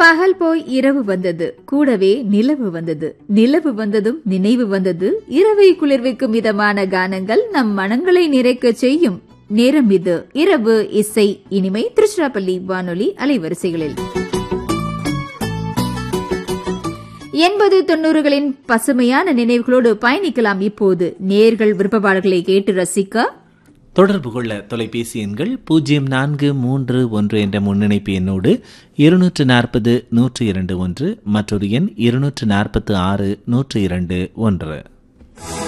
பகல் போய் இரவு வந்தது கூடவே நிலவு வந்தது நிலவு வந்ததும் நினைவு வந்தது இரவை குளிர்விக்கும் விதமான கானங்கள் நம் மனங்களை நிறைக்க செய்யும் நேரம் இது இரவு இசை இனிமை திருச்சிராப்பள்ளி வானொலி அலைவரிசைகளில் எண்பது தொன்னூறுகளின் பசுமையான நினைவுகளோடு பயணிக்கலாம் இப்போது நேர்கள் விருப்பப்பாடுகளை கேட்டு ரசிக்க தொடர்பு கொள்ள தொலைபேசி எண்கள் பூஜ்ஜியம் நான்கு மூன்று ஒன்று என்ற முன்னிணைப்பு எண்ணோடு இருநூற்று நாற்பது நூற்று இரண்டு ஒன்று மற்றொரு எண் இருநூற்று நாற்பத்து ஆறு நூற்று இரண்டு ஒன்று